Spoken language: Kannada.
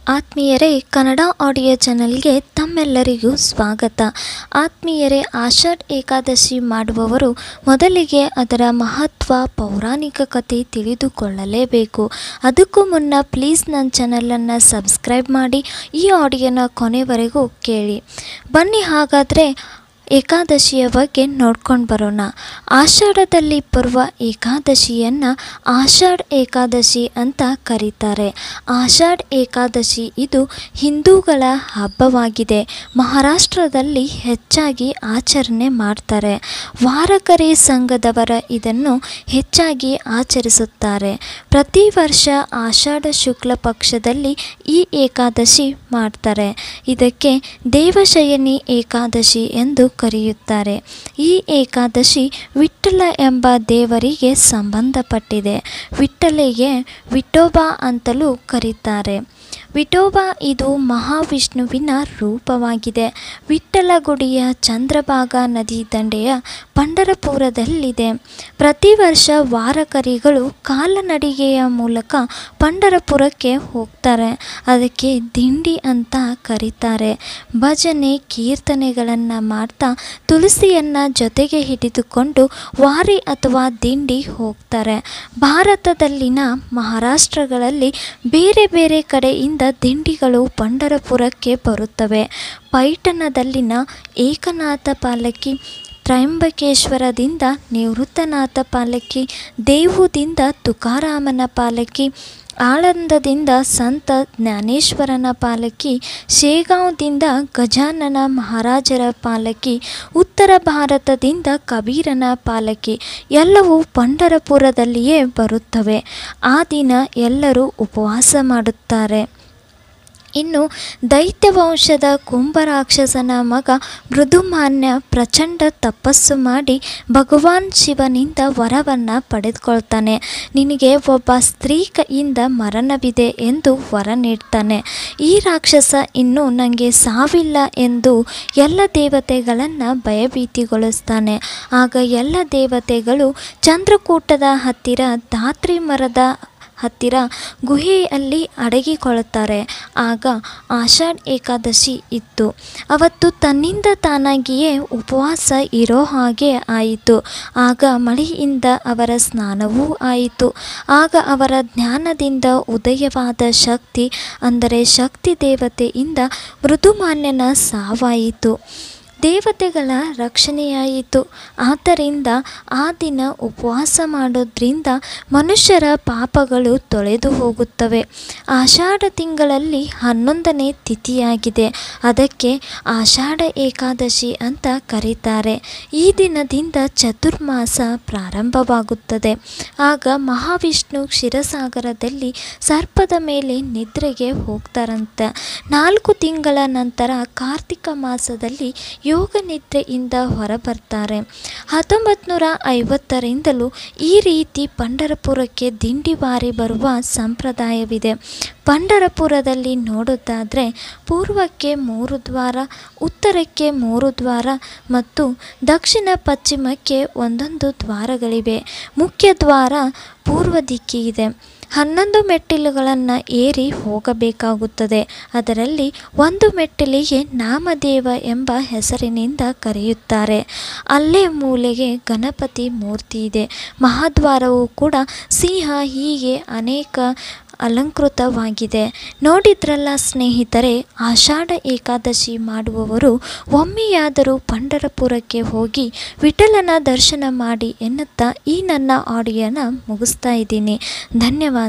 ಆತ್ಮೀಯರೇ ಕನ್ನಡ ಆಡಿಯೋ ಚಾನಲ್ಗೆ ತಮ್ಮೆಲ್ಲರಿಗೂ ಸ್ವಾಗತ ಆತ್ಮೀಯರೇ ಆಷಾಢ ಏಕಾದಶಿ ಮಾಡುವವರು ಮೊದಲಿಗೆ ಅದರ ಮಹತ್ವ ಪೌರಾಣಿಕ ಕಥೆ ತಿಳಿದುಕೊಳ್ಳಲೇಬೇಕು ಅದಕ್ಕೂ ಮುನ್ನ ಪ್ಲೀಸ್ ನನ್ನ ಚಾನಲನ್ನು ಸಬ್ಸ್ಕ್ರೈಬ್ ಮಾಡಿ ಈ ಆಡಿಯೋನ ಕೊನೆವರೆಗೂ ಕೇಳಿ ಬನ್ನಿ ಹಾಗಾದರೆ ಏಕಾದಶಿಯ ಬಗ್ಗೆ ನೋಡ್ಕೊಂಡು ಬರೋಣ ಆಷಾಢದಲ್ಲಿ ಬರುವ ಏಕಾದಶಿಯನ್ನು ಆಷಾಢ ಏಕಾದಶಿ ಅಂತ ಕರೀತಾರೆ ಆಷಾಢ ಏಕಾದಶಿ ಇದು ಹಿಂದೂಗಳ ಹಬ್ಬವಾಗಿದೆ ಮಹಾರಾಷ್ಟ್ರದಲ್ಲಿ ಹೆಚ್ಚಾಗಿ ಆಚರಣೆ ಮಾಡ್ತಾರೆ ವಾರಕರಿ ಸಂಘದವರ ಇದನ್ನು ಹೆಚ್ಚಾಗಿ ಆಚರಿಸುತ್ತಾರೆ ಪ್ರತಿ ವರ್ಷ ಆಷಾಢ ಶುಕ್ಲ ಪಕ್ಷದಲ್ಲಿ ಈ ಏಕಾದಶಿ ಮಾಡ್ತಾರೆ ಇದಕ್ಕೆ ದೇವಶಯನಿ ಏಕಾದಶಿ ಎಂದು ಕರೆಯುತ್ತಾರೆ ಈ ಏಕಾದಶಿ ವಿಠ್ಠಲ ಎಂಬ ದೇವರಿಗೆ ಸಂಬಂಧಪಟ್ಟಿದೆ ವಿಠ್ಠಲಿಗೆ ವಿಠೋಬಾ ಅಂತಲೂ ಕರೀತಾರೆ ವಿಠೋಬಾ ಇದು ಮಹಾವಿಷ್ಣುವಿನ ರೂಪವಾಗಿದೆ ವಿಠ್ಠಲ ಗುಡಿಯ ಚಂದ್ರಭಾಗ ನದಿ ದಂಡೆಯ ಪಂಡರಪುರದಲ್ಲಿದೆ ಪ್ರತಿ ವರ್ಷ ವಾರಕರಿಗಳು ಕಾಲನಡಿಗೆಯ ಮೂಲಕ ಪಂಡರಪುರಕ್ಕೆ ಹೋಗ್ತಾರೆ ಅದಕ್ಕೆ ದಿಂಡಿ ಅಂತ ಕರೀತಾರೆ ಭಜನೆ ಕೀರ್ತನೆಗಳನ್ನು ಮಾಡ್ತಾ ತುಳಸಿಯನ್ನು ಜೊತೆಗೆ ಹಿಡಿದುಕೊಂಡು ವಾರಿ ಅಥವಾ ದಿಂಡಿ ಹೋಗ್ತಾರೆ ಭಾರತದಲ್ಲಿನ ಮಹಾರಾಷ್ಟ್ರಗಳಲ್ಲಿ ಬೇರೆ ಬೇರೆ ಕಡೆಯಿಂದ ದಿಂಡಿಗಳು ಪಂಡರಪುರಕ್ಕೆ ಬರುತ್ತವೆ ಪೈಠಣದಲ್ಲಿನ ಏಕನಾಥ ಪಾಲಕಿ ತ್ರಯಂಬಕೇಶ್ವರದಿಂದ ನಿವೃತ್ತನಾಥ ಪಾಲಕಿ ದೇವುದಿಂದ ತುಕಾರಾಮನ ಪಾಲಕಿ ಆಳಂದದಿಂದ ಸಂತ ಜ್ಞಾನೇಶ್ವರನ ಪಾಲಕಿ ಶೇಗಾಂವ್ದಿಂದ ಗಜಾನನ ಮಹಾರಾಜರ ಪಾಲಕಿ ಉತ್ತರ ಭಾರತದಿಂದ ಕಬೀರನ ಪಾಲಕಿ ಎಲ್ಲವೂ ಪಂಡರಪುರದಲ್ಲಿಯೇ ಬರುತ್ತವೆ ಆ ದಿನ ಎಲ್ಲರೂ ಉಪವಾಸ ಮಾಡುತ್ತಾರೆ ಇನ್ನು ದೈತ್ಯವಂಶದ ಕುಂಭರಾಕ್ಷಸನ ಮಗ ಮೃದುಮಾನ್ಯ ಪ್ರಚಂಡ ತಪಸ್ಸು ಮಾಡಿ ಭಗವಾನ್ ಶಿವನಿಂದ ವರವನ್ನು ಪಡೆದುಕೊಳ್ತಾನೆ ನಿನಗೆ ಒಬ್ಬ ಸ್ತ್ರೀ ಕೈಯಿಂದ ಮರಣವಿದೆ ಎಂದು ವರ ನೀಡ್ತಾನೆ ಈ ರಾಕ್ಷಸ ಇನ್ನು ನನಗೆ ಸಾವಿಲ್ಲ ಎಂದು ಎಲ್ಲ ದೇವತೆಗಳನ್ನು ಭಯಭೀತಿಗೊಳಿಸ್ತಾನೆ ಆಗ ಎಲ್ಲ ದೇವತೆಗಳು ಚಂದ್ರಕೂಟದ ಹತ್ತಿರ ಧಾತ್ರಿ ಮರದ ಹತ್ತಿರ ಗುಹೆಯಲ್ಲಿ ಅಡಗಿಕೊಳ್ಳುತ್ತಾರೆ ಆಗ ಆಷಾಢ ಏಕಾದಶಿ ಇತ್ತು ಅವತ್ತು ತನ್ನಿಂದ ತಾನಾಗಿಯೇ ಉಪವಾಸ ಇರೋ ಹಾಗೆ ಆಯಿತು ಆಗ ಮಳೆಯಿಂದ ಅವರ ಸ್ನಾನವೂ ಆಯಿತು ಆಗ ಅವರ ಜ್ಞಾನದಿಂದ ಉದಯವಾದ ಶಕ್ತಿ ಅಂದರೆ ಶಕ್ತಿ ದೇವತೆಯಿಂದ ಮೃದುಮಾನ್ಯನ ಸಾವಾಯಿತು ದೇವತೆಗಳ ರಕ್ಷಣೆಯಾಯಿತು ಆದ್ದರಿಂದ ಆ ದಿನ ಉಪವಾಸ ಮಾಡೋದ್ರಿಂದ ಮನುಷ್ಯರ ಪಾಪಗಳು ತೊಳೆದು ಹೋಗುತ್ತವೆ ಆಷಾಢ ತಿಂಗಳಲ್ಲಿ ಹನ್ನೊಂದನೇ ತಿಥಿಯಾಗಿದೆ ಅದಕ್ಕೆ ಆಷಾಢ ಏಕಾದಶಿ ಅಂತ ಕರೀತಾರೆ ಈ ದಿನದಿಂದ ಚತುರ್ಮಾಸ ಪ್ರಾರಂಭವಾಗುತ್ತದೆ ಆಗ ಮಹಾವಿಷ್ಣು ಕ್ಷೀರಸಾಗರದಲ್ಲಿ ಸರ್ಪದ ಮೇಲೆ ನಿದ್ರೆಗೆ ಹೋಗ್ತಾರಂತೆ ನಾಲ್ಕು ತಿಂಗಳ ನಂತರ ಕಾರ್ತಿಕ ಮಾಸದಲ್ಲಿ ಯೋಗ ನಿದ್ರೆಯಿಂದ ಹೊರಬರ್ತಾರೆ ಹತ್ತೊಂಬತ್ತು ನೂರ ಐವತ್ತರಿಂದಲೂ ಈ ರೀತಿ ಪಂಡರಪುರಕ್ಕೆ ದಿಂಡಿ ಬಾರಿ ಬರುವ ಸಂಪ್ರದಾಯವಿದೆ ಪಂಡರಪುರದಲ್ಲಿ ನೋಡೋದಾದರೆ ಪೂರ್ವಕ್ಕೆ ಮೂರು ದ್ವಾರ ಉತ್ತರಕ್ಕೆ ಮೂರು ದ್ವಾರ ಮತ್ತು ದಕ್ಷಿಣ ಪಶ್ಚಿಮಕ್ಕೆ ಒಂದೊಂದು ದ್ವಾರಗಳಿವೆ ಮುಖ್ಯ ದ್ವಾರ ಪೂರ್ವ ದಿಕ್ಕಿಗಿದೆ ಹನ್ನೊಂದು ಮೆಟ್ಟಿಲುಗಳನ್ನು ಏರಿ ಹೋಗಬೇಕಾಗುತ್ತದೆ ಅದರಲ್ಲಿ ಒಂದು ಮೆಟ್ಟಿಲಿಗೆ ನಾಮದೇವ ಎಂಬ ಹೆಸರಿನಿಂದ ಕರೆಯುತ್ತಾರೆ ಅಲ್ಲೇ ಮೂಲೆಗೆ ಗಣಪತಿ ಮೂರ್ತಿ ಇದೆ ಮಹಾದ್ವಾರವು ಕೂಡ ಸಿಂಹ ಹೀಗೆ ಅನೇಕ ಅಲಂಕೃತವಾಗಿದೆ ನೋಡಿದ್ರಲ್ಲ ಸ್ನೇಹಿತರೆ ಆಷಾಢ ಏಕಾದಶಿ ಮಾಡುವವರು ಒಮ್ಮೆಯಾದರೂ ಪಂಡರಪುರಕ್ಕೆ ಹೋಗಿ ವಿಠಲನ ದರ್ಶನ ಮಾಡಿ ಎನ್ನುತ್ತಾ ಈ ನನ್ನ ಆಡಿಯೋನ ಮುಗಿಸ್ತಾ ಇದ್ದೀನಿ ಧನ್ಯವಾದ